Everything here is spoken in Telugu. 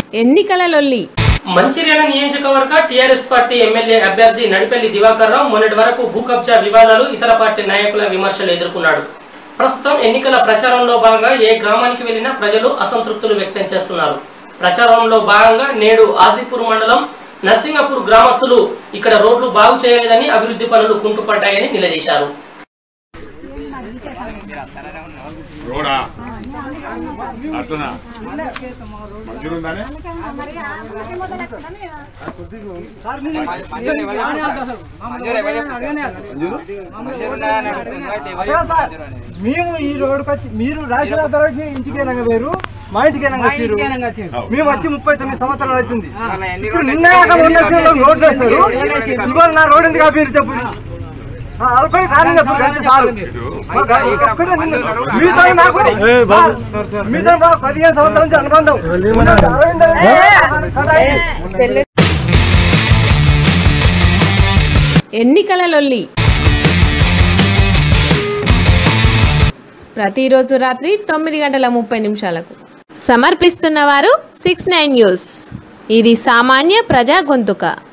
ఎన్నికల లొల్లి మంచిర్యాల నియోజకవర్గ టీఆర్ఎస్ పార్టీ ఎమ్మెల్యే అభ్యర్థి నడిపెల్లి దివాకర్ రావు మొన్నటి వరకు భూ కబ్జా వివాదాలు ఇతర పార్టీ నాయకుల విమర్శలు ఎదుర్కొన్నాడు ప్రస్తుతం ఎన్నికల ప్రచారంలో భాగంగా ఏ గ్రామానికి వెళ్లినా ప్రజలు అసంతృప్తులు వ్యక్తం చేస్తున్నారు ప్రచారంలో భాగంగా నేడు ఆజిపూర్ మండలం నర్సింగపూర్ గ్రామస్తులు ఇక్కడ రోడ్లు బాగు చేయలేదని అభివృద్ధి పనులు కుంటుపడ్డాయని నిలదీశారు రోడా అట్లనా మంజూరుందానే మేము ఈ రోడ్డుకి వచ్చి మీరు రాసిన తర్వాత ఇంటికి వేరు మా ఇంటికి వచ్చారు మేము వచ్చి ముప్పై తొమ్మిది సంవత్సరాలు అవుతుంది ఇప్పుడు నిన్న కాక మొన్న వచ్చిన వాళ్ళు రోడ్డు వేస్తారు ఇవాళ నా రోడ్డు ఎందుకు ఆపేరు చెప్పు ఆ, అల్పై కారణం చెప్పు అంతే చాలు ఒక్కడే నిన్ను- మీతో నాకు మీతో నాకు పదిహేను సంవత్సరాల నుంచి అనుబంధం అరవింద్ ఎన్నికల లొల్లి ప్రతిరోజు రాత్రి తొమ్మిది గంటల ముప్పై నిమిషాలకు సమర్పిస్తున్నవారు సిక్స్ నైన్ న్యూస్ ఇది సామాన్య ప్రజా గొంతుక